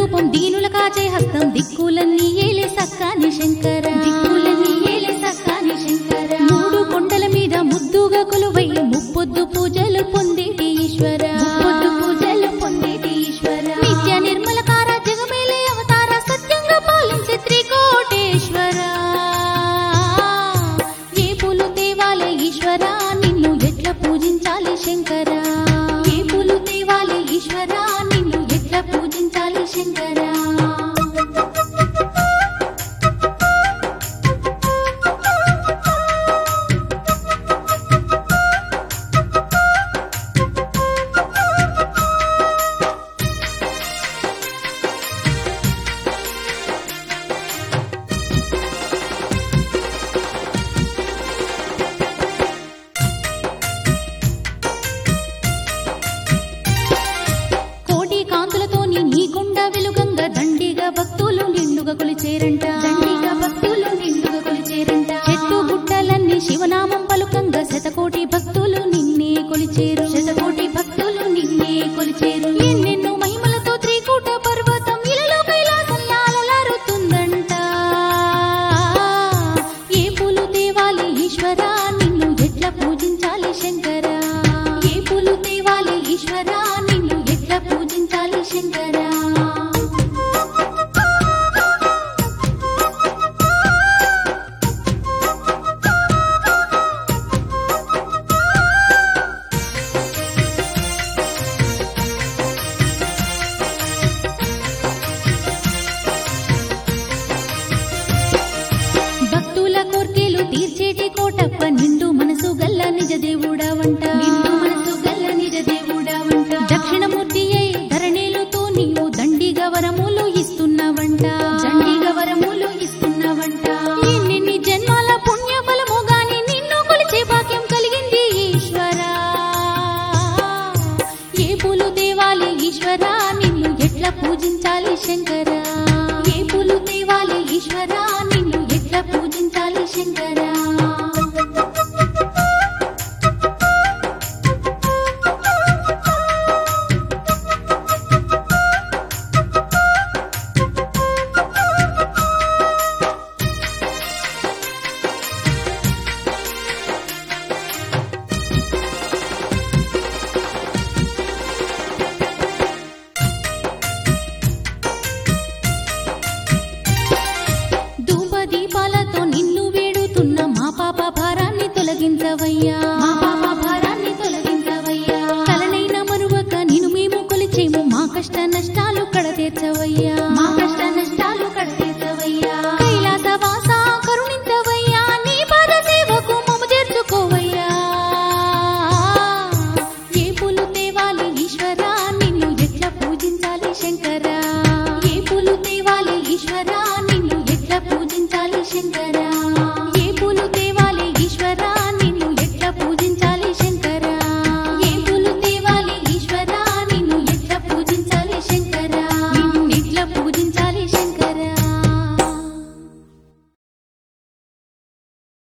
రూపం దీనుల కాచే హస్తం దిక్కులన్నీ ఏలే సక్కాని శంకర దిక్కులన్నీ ఏలే సక్కాని శంకర మూడు కొండల మీద ముద్దుగా కొలువై ముప్పొద్దు పూజలు పొందేటి ఈశ్వర ముప్పొద్దు పూజలు పొందేటి ఈశ్వర నిత్య నిర్మలకార జగమేలే అవతార సత్యంగా పాలించే త్రికోటేశ్వర ఏ పూలు తేవాలే ఈశ్వర నిన్ను ఎట్లా పూజించాలి శంకర ఏ పూలు తేవాలే ఈశ్వర నిన్ను ఎట్లా పూజించాలి శంకర కోటి కాంతులతోని నీ గుండ వెలుగంగా దండిగా భక్తులు నిండుగా కొలిచేరంట దండిగా భక్తులు నిండుగా కొలిచేరంట చెట్టు గుట్టలన్నీ శివనామం పలుకంగా శతకోటి భక్తులు నిన్నే కొలిచేరు శతకోటి భక్తులు నిన్నే కొలిచేరు ఎన్నెన్నో మహిమలతో త్రికూట పర్వతం ఇలలో కైలాసంలా అలలారుతుందంట ఏ పూలు తేవాలి ఈశ్వరా నిన్ను ఎట్లా పూజించాలి శంకరా ఏ పూలు తేవాలి ఈశ్వరా నిన్ను ఎట్లా పూజించాలి శంకరా భక్తుల కోర్కెలు తీర్చేటి కోటప్ప నిండు మనసు గల్ల నిజ దేవుడవంట నిండు మనసు గల్ల నిజ దేవుడవంట దక్షిణమూర్తి అయి ధరణేలుతో నీవు దండిగా వరములు ఇస్తున్నవంట దండిగా వరములు ఇస్తున్నవంట ఎన్నెన్ని జన్మాల పుణ్య ఫలము గాని నిన్ను కొలిచే భాగ్యం కలిగింది ఈశ్వరా ఏ పూలు దేవాలి ఈశ్వరా నిన్ను ఎట్లా పూజించాలి శంకరా ఏ పూలు దేవాలి ఈశ్వరా నిన్ను ఎట్లా పూజించాలి శంకరా ధూప దీపాలతో నిన్ను వేడుతున్న మా పాప భారాన్ని తొలగించవయ్యా మా